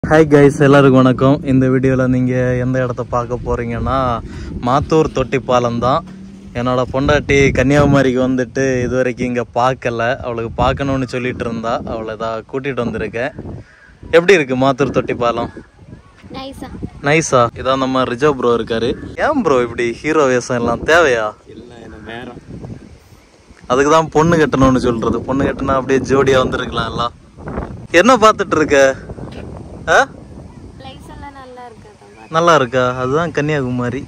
Hi guys எல்லாருக்கும் வணக்கம் இந்த வீடியோவில் நீங்கள் எந்த இடத்த பார்க்க போகிறீங்கன்னா மாத்தூர் தொட்டிப்பாலம் தான் என்னோட பொண்டாட்டி கன்னியாகுமரிக்கு வந்துட்டு இது வரைக்கும் இங்கே பார்க்கல அவளுக்கு பார்க்கணுன்னு சொல்லிட்டு இருந்தா அவளை தான் கூட்டிகிட்டு வந்திருக்கேன் எப்படி இருக்கு மாத்தூர் தொட்டிப்பாலம் நைஸா நைஸா இதான் நம்ம ரிஜர்வ் ப்ரோ இருக்காரு ஏன் ப்ரோ இப்படி ஹீரோ வேஷம் எல்லாம் தேவையா இல்லை எனக்கு நேரம் அதுக்கு தான் பொண்ணு கட்டணும்னு சொல்றது பொண்ணு கட்டினா அப்படியே ஜோடியாக வந்திருக்கலாம் எல்லாம் என்ன பார்த்துட்டு இருக்க ஆ லைஃப் எல்லாம் நல்லா இருக்கு நல்லா இருக்கா அதுதான் கன்னியாகுமரி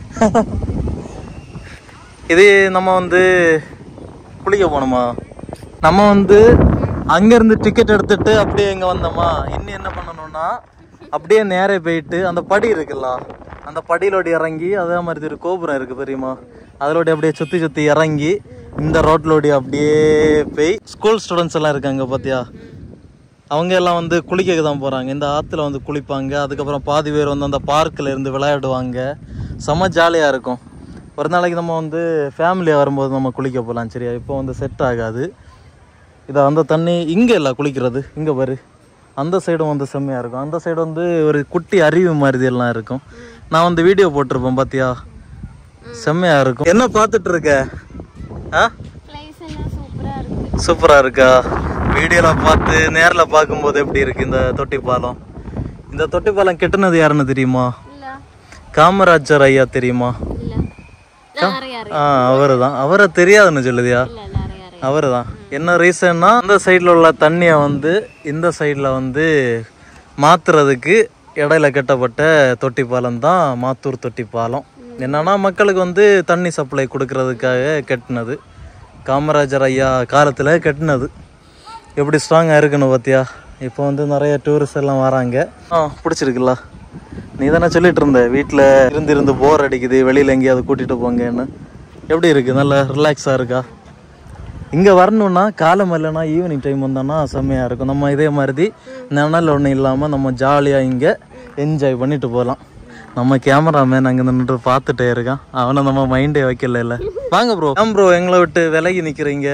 இது நம்ம வந்து குளிக்க போனோமா நம்ம வந்து அங்கேருந்து டிக்கெட் எடுத்துட்டு அப்படியே இங்கே வந்தோமா இன்னும் என்ன பண்ணணும்னா அப்படியே நேரே போயிட்டு அந்த படி இருக்குல்ல அந்த படியிலோடி இறங்கி அதே மாதிரி ஒரு கோபுரம் இருக்கு தெரியுமா அதிலோடி அப்படியே சுற்றி சுற்றி இறங்கி இந்த ரோட்லோடி அப்படியே போய் ஸ்கூல் ஸ்டூடெண்ட்ஸ் எல்லாம் இருக்காங்க பார்த்தியா அவங்க எல்லாம் வந்து குளிக்க தான் போகிறாங்க இந்த ஆற்றுல வந்து குளிப்பாங்க அதுக்கப்புறம் பாதி பேர் வந்து அந்த பார்க்கில் இருந்து விளையாடுவாங்க செம்ம ஜாலியாக இருக்கும் ஒரு நாளைக்கு நம்ம வந்து ஃபேமிலியாக வரும்போது நம்ம குளிக்க போகலாம் சரியா இப்போ வந்து செட் ஆகாது இதை அந்த தண்ணி இங்கே இல்லை குளிக்கிறது இங்கே பாரு அந்த சைடும் வந்து செம்மையாக இருக்கும் அந்த சைடு வந்து ஒரு குட்டி அருவி மாதிரி எல்லாம் இருக்கும் நான் வந்து வீடியோ போட்டிருப்பேன் பார்த்தியா செம்மையாக இருக்கும் என்ன பார்த்துட்டு இருக்க ஆ லைஃப் எல்லாம் சூப்பரா இருக்கு சூப்பரா இருக்கா வீடியோல பார்த்து நேர்ல பார்க்கும்போது எப்படி இருக்கு இந்த தொட்டி பாலம் இந்த தொட்டி பாலம் கெட்டுனது யாருன்னு தெரியுமா இல்ல காமராஜர் ஐயா தெரியுமா இல்ல யாரு யாரு ஆ அவரு தான் அவரை தெரியாதுன்னு சொல்லுதியா இல்ல யாரு யாரு அவரு தான் என்ன ரீசன்னா இந்த சைடில் உள்ள தண்ணியை வந்து இந்த சைடில் வந்து மாத்துறதுக்கு இடையில கட்டப்பட்ட தொட்டி பாலம் தான் மாத்தூர் தொட்டி பாலம் என்னன்னா மக்களுக்கு வந்து தண்ணி சப்ளை கொடுக்கறதுக்காக கட்டினது காமராஜர் ஐயா காலத்தில் கட்டினது எப்படி ஸ்ட்ராங்காக இருக்குன்னு பார்த்தியா இப்போ வந்து நிறைய டூரிஸ்ட் எல்லாம் வராங்க ஆ பிடிச்சிருக்குல்ல நீ தானே சொல்லிட்டு இருந்த வீட்டில் இருந்து இருந்து போர் அடிக்குது வெளியில் எங்கேயாவது கூட்டிகிட்டு போங்கன்னு எப்படி இருக்குது நல்ல ரிலாக்ஸாக இருக்கா இங்கே வரணும்னா காலம் இல்லைன்னா ஈவினிங் டைம் வந்தோன்னா செம்மையாக இருக்கும் நம்ம இதே மாதிரி நிழல் ஒன்றும் இல்லாமல் நம்ம ஜாலியாக இங்கே என்ஜாய் பண்ணிட்டு போகலாம் நம்ம கேமராமேன் அங்கே நின்றுட்டு பார்த்துட்டே இருக்கான் அவனை நம்ம மைண்டே வைக்கல இல்லை வாங்க ப்ரோ ஏன் ப்ரோ எங்களை விட்டு விலகி நிற்கிறீங்க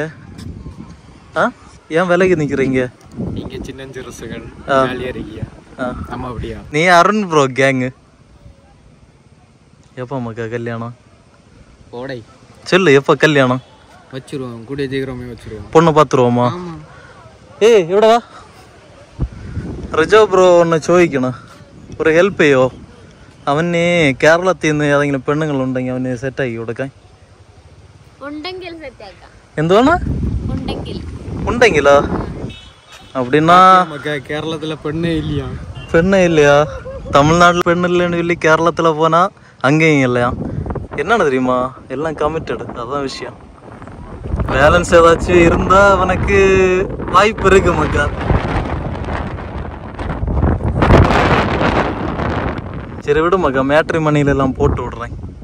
ஆ ஏன் விலகி நிற்கிறீங்க நீங்க சின்னஞ்சிறுசுகள் ஆ. ஜாலியா இருக்கியா ஆ நம்ம அப்படியா நீ அருண் ப்ரோ கேங்கு எப்போ மக்கா கல்யாணம் ஓடை சொல்லு எப்போ கல்யாணம் வச்சிருவோம் கூடிய சீக்கிரமே வச்சிருவோம் பொண்ணு பார்த்துருவோமா ஆமா ഏയ് ഇവിടെ വാ റിജോ ബ്രോ ഒന്ന് ചോദിക്കണം ഒരു ഹെൽപ്പ് ചെയ്യോ അവന് കേരളത്തിൽ നിന്ന് ഏതെങ്കിലും പെണ്ണുങ്ങളുണ്ടെങ്കിൽ അവന് സെറ്റാക്കി കൊടുക്കാൻ ഉണ്ടെങ്കിൽ സെറ്റ് ആക്കാം എന്തുവാണ് ഉണ്ടെങ്കിൽ ഉണ്ടെങ്കിലോ அப்படின்னா நமக்கு கேரளத்துல பெண்ணே இல்லையா பெண்ணே இல்லையா தமிழ்நாட்டில் பெண் இல்லைன்னு சொல்லி கேரளத்தில் போனால் அங்கேயும் இல்லையா என்னன்னு தெரியுமா எல்லாம் கமிட்டடு அதான் விஷயம் பேலன்ஸ் ஏதாச்சும் இருந்தா அவனுக்கு வாய்ப்பு இருக்கு மக்கா சரி விடு மக்கா மேட்ரி மணியில எல்லாம் போட்டு விடுறேன்